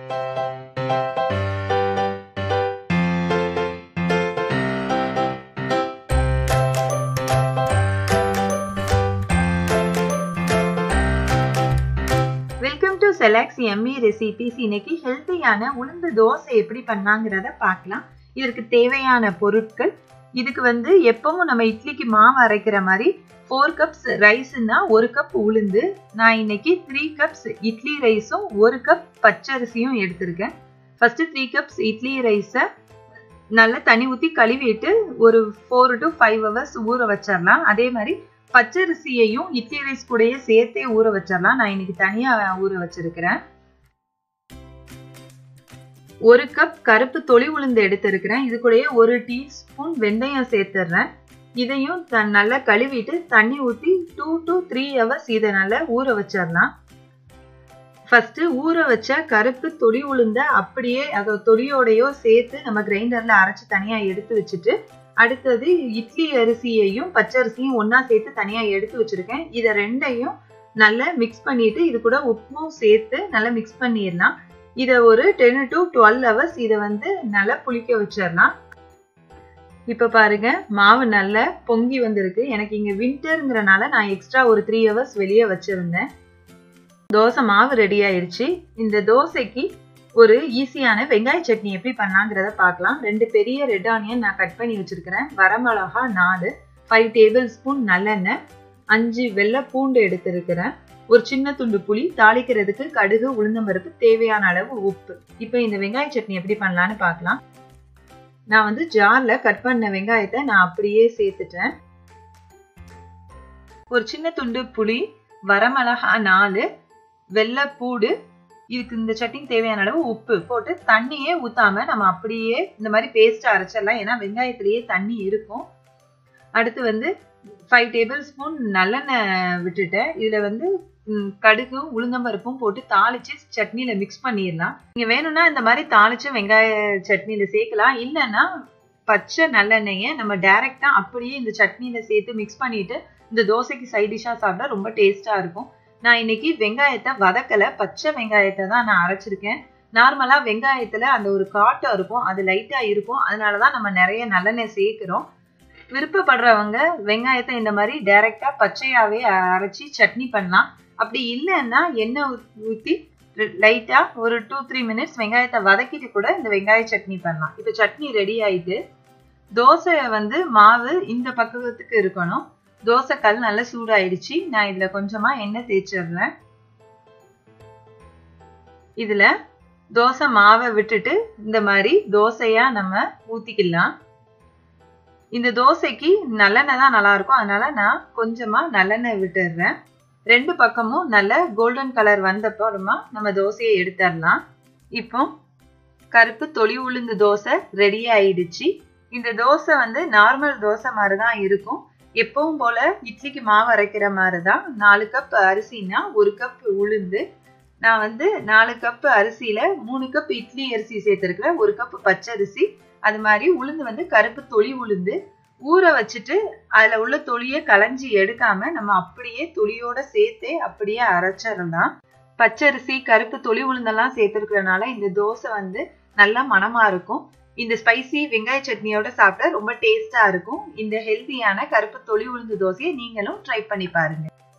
welcome to செலக்ஸ் எம்மி recipes இன்னைக்கு ஹெல்த்தியான உளுந்து தோசை எப்படி பண்ணாங்கிறத பார்க்கலாம் இதற்கு தேவையான பொருட்கள் இதுக்கு வந்து எப்பவும் நம்ம இட்லிக்கு மாவு அரைக்கிற மாதிரி ஃபோர் கப்ஸ் ரைஸ்னா ஒரு கப் உளுந்து நான் இன்னைக்கு த்ரீ கப்ஸ் இட்லி ரைஸும் ஒரு கப் பச்சரிசியும் எடுத்திருக்கேன் ஃபர்ஸ்ட் த்ரீ கப்ஸ் இட்லி ரைஸை நல்லா தண்ணி ஊற்றி கழுவிட்டு ஒரு ஃபோர் டு ஃபைவ் ஹவர்ஸ் ஊற வச்சிடலாம் அதே மாதிரி பச்சரிசியையும் இட்லி ரைஸ் கூடயே சேர்த்தே ஊற வச்சிடலாம் நான் இன்னைக்கு தனியா ஊற வச்சிருக்கிறேன் ஒரு கப் கருப்பு தொளி உளுந்து எடுத்திருக்கிறேன் இது கூடயே ஒரு டீஸ்பூன் வெந்தயம் சேர்த்துடுறேன் இதையும் நல்லா கழுவிட்டு தண்ணி ஊற்றி டூ டு த்ரீ ஹவர்ஸ் இதை நல்லா ஊற வச்சிடலாம் ஃபர்ஸ்ட் ஊற வச்ச கருப்பு தொளி உளுந்த அப்படியே அதோ தொலியோடையோ சேர்த்து நம்ம கிரைண்டர்ல அரைச்சு தனியா எடுத்து வச்சுட்டு அடுத்தது இட்லி அரிசியையும் பச்சரிசியும் ஒன்னா சேர்த்து தனியா எடுத்து வச்சிருக்கேன் இதை ரெண்டையும் நல்லா மிக்ஸ் பண்ணிட்டு இது கூட உப்பும் சேர்த்து நல்லா மிக்ஸ் பண்ணிடலாம் இதை ஒரு டென் டு டுவெல் ஹவர்ஸ் இதை வந்து நல்லா புளிக்க வச்சிடலாம் இப்ப பாருங்க மாவு நல்லா பொங்கி வந்திருக்கு எனக்கு இங்க வின்டருங்கிறனால நான் எக்ஸ்ட்ரா ஒரு த்ரீ ஹவர்ஸ் வெளியே வச்சிருந்தேன் தோசை மாவு ரெடி ஆயிடுச்சு இந்த தோசைக்கு ஒரு ஈஸியான வெங்காய சட்னி எப்படி பண்ணலாங்கிறத பார்க்கலாம் ரெண்டு பெரிய ரெட் ஆனியன் நான் கட் பண்ணி வச்சிருக்கிறேன் வரமிளகா நாலு ஃபைவ் டேபிள் ஸ்பூன் நல்லெண்ணெய் அஞ்சு வெள்ளை பூண்டு எடுத்திருக்கிறேன் ஒரு சின்ன துண்டு புளி தாளிக்கிறதுக்கு கடுகு உளுந்தம்பருப்பு தேவையான அளவு உப்பு இப்போ இந்த வெங்காய சட்னி எப்படி பண்ணலான்னு பார்க்கலாம் நான் வந்து ஜார்ல கட் பண்ண வெங்காயத்தை நான் அப்படியே சேர்த்துட்டேன் ஒரு சின்ன துண்டு புளி வரமிளகா நாலு வெள்ளைப்பூடு இதுக்கு இந்த சட்னிக்கு தேவையான அளவு உப்பு போட்டு தண்ணியே ஊத்தாம நம்ம அப்படியே இந்த மாதிரி பேஸ்ட் அரைச்சிடலாம் ஏன்னா வெங்காயத்திலேயே தண்ணி இருக்கும் அடுத்து வந்து ஃபைவ் டேபிள் ஸ்பூன் நல்லெண்ணெய் விட்டுட்டேன் இதுல வந்து கடுகும் உளுந்தம்பருப்பும் போட்டு தாளிச்சு சட்னியில மிக்ஸ் பண்ணிடலாம் நீங்க வேணும்னா இந்த மாதிரி தாளிச்சு வெங்காய சட்னியில சேர்க்கலாம் இல்லைன்னா பச்சை நல்லெண்ணெயை நம்ம டைரக்டா அப்படியே இந்த சட்னியில சேர்த்து மிக்ஸ் பண்ணிட்டு இந்த தோசைக்கு சைட் டிஷ்ஷா சாப்பிட்டா ரொம்ப டேஸ்டா இருக்கும் நான் இன்னைக்கு வெங்காயத்தை வதக்கல பச்சை வெங்காயத்தை தான் நான் அரைச்சிருக்கேன் நார்மலா வெங்காயத்துல அந்த ஒரு காட்டம் இருக்கும் அது லைட்டா இருக்கும் அதனாலதான் நம்ம நிறைய நல்லெண்ணெய் சேர்க்கிறோம் விருப்பப்படுறவங்க வெங்காயத்தை இந்த மாதிரி டைரக்டா பச்சையாவே அரைச்சி சட்னி பண்ணலாம் அப்படி இல்லைன்னா எண்ணெய் ஊற்றி லைட்டா ஒரு டூ த்ரீ மினிட்ஸ் வெங்காயத்தை வதக்கிட்டு கூட இந்த வெங்காய சட்னி பண்ணலாம் இப்போ சட்னி ரெடி ஆயிட்டு தோசை வந்து மாவு இந்த பக்குவத்துக்கு இருக்கணும் தோசை கல் நல்லா சூடாயிடுச்சு நான் இதுல கொஞ்சமா எண்ணெய் தேய்ச்சிடுறேன் இதுல தோசை மாவை விட்டுட்டு இந்த மாதிரி தோசையா நம்ம ஊத்திக்கலாம் இந்த தோசைக்கு நல்லெண்ணெய் தான் நல்லா இருக்கும் அதனால நான் கொஞ்சமா நல்லெண்ணெய் விட்டுடுறேன் ரெண்டு பக்கமும் நல்ல கோல்டன் கலர் வந்தப்புறமா நம்ம தோசையை எடுத்துடலாம் இப்போ கருப்பு தொளி உளுந்து தோசை ரெடி ஆயிடுச்சு இந்த தோசை வந்து நார்மல் தோசை மாதிரி தான் இருக்கும் எப்பவும் போல இட்லிக்கு மாவு அரைக்கிற மாதிரி தான் நாலு கப் அரிசினா ஒரு கப் உளுந்து நான் வந்து நாலு கப் அரிசியில மூணு கப் இட்லி அரிசி சேர்த்துருக்கிறேன் ஒரு கப் பச்சரிசி அது மாதிரி உளுந்து வந்து கருப்பு தொளி உளுந்து ஊற வச்சுட்டு அதுல உள்ள தொளியை களைஞ்சி எடுக்காம நம்ம அப்படியே தொளியோட சேர்த்தே அப்படியே அரைச்சிடலாம் பச்சரிசி கருப்பு தொளி உளுந்தெல்லாம் சேர்த்துருக்கிறனால இந்த தோசை வந்து நல்லா மனமா இருக்கும் இந்த ஸ்பைசி வெங்காய சட்னியோட சாப்பிட்டா ரொம்ப டேஸ்டா இருக்கும் இந்த ஹெல்த்தியான கருப்பு தொளி உளுந்து தோசையை நீங்களும் ட்ரை பண்ணி பாருங்க